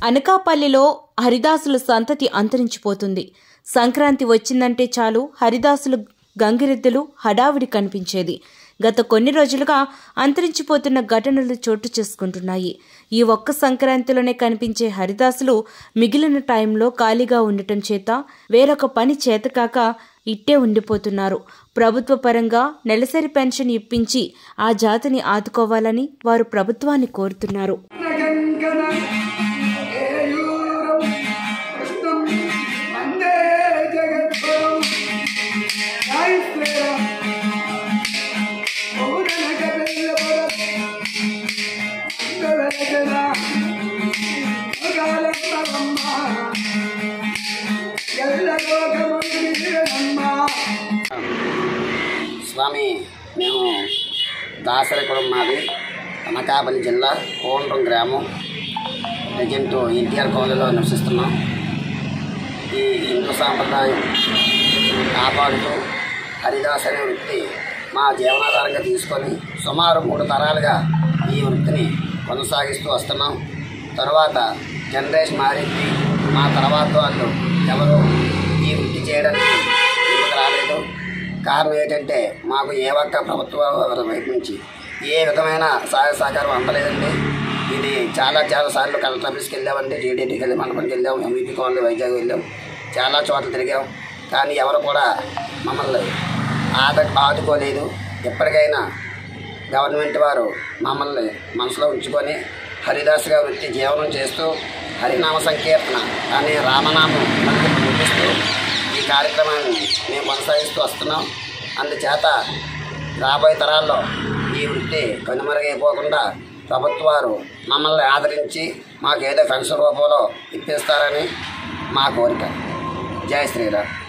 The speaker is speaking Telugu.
అనకాపల్లిలో హరిదాసుల సంతతి అంతరించిపోతుంది సంక్రాంతి వచ్చిందంటే చాలు హరిదాసులు గంగిరెద్దులు హడావిడి కనిపించేది గత కొన్ని రోజులుగా అంతరించిపోతున్న ఘటనలు చోటు చేసుకుంటున్నాయి ఈ ఒక్క సంక్రాంతిలోనే కనిపించే హరిదాసులు మిగిలిన టైంలో ఖాళీగా ఉండటం చేత వేరొక పని చేతకాక ఇట్టే ఉండిపోతున్నారు ప్రభుత్వ పరంగా నెలసరి పెన్షన్ ఇప్పించి ఆ జాతిని ఆదుకోవాలని వారు ప్రభుత్వాన్ని కోరుతున్నారు గంగన ఏయూరం కృష్ణం వందే జగద్గురం జై శ్రీరామ్ పౌరనగ వెల్లవరం మంగళగణ మగాలమ్మమ్మ ఎల్ల లోకమందిరమ్మ స్వామి మేము దాసరికులం మాది అనకాపల్లి జిల్లా కోండ్రం గ్రామం ప్రజెంట్ ఎన్టీఆర్ కాలనీలో నివసిస్తున్నాం ఈ హిందూ సాంప్రదాయం కాపాడుతూ హరిదాసరి వృత్తి మా జీవనాధారంగా తీసుకొని సుమారు మూడు తరాలుగా ఈ వృత్తిని కొనసాగిస్తూ వస్తున్నాం తర్వాత జనరేషన్ మారింది మా తర్వాత వాళ్ళు ఎవరు ఈ వృత్తి చేయడానికి ముందుకు రాలేదు కారణం ఏంటంటే మాకు ఏ ఒక్క ప్రభుత్వ వైపు నుంచి ఏ విధమైన సహాయ సహకారం అందలేదండి ఇది చాలా చాలా సార్లు కలెక్టర్ ఆఫీస్కి వెళ్ళామండి టీడీటీకి వెళ్ళి మండపానికి వెళ్ళాం ఎంఈపీ కాలనీ వైజాగ్ వెళ్ళాం చాలా చోట్ల తిరిగాం కానీ ఎవరు కూడా మమ్మల్ని ఆద ఆదుకోలేదు ఎప్పటికైనా గవర్నమెంట్ వారు మమ్మల్ని మనసులో ఉంచుకొని హరిదాసుగా వృత్తి జీవనం చేస్తూ హరినామ సంకీర్తన అనే రామనామం మనకి చూపిస్తూ ఈ కార్యక్రమాన్ని మేము కొనసాగిస్తూ వస్తున్నాం అందుచేత రాబోయే తరాల్లో ఈ వృత్తి కనుమరుగైపోకుండా ప్రభుత్వాలు మమ్మల్ని ఆదరించి మాకు ఏదో పెన్షన్ రూపంలో ఇప్పిస్తారని మా కోరిక జై శ్రీరామ్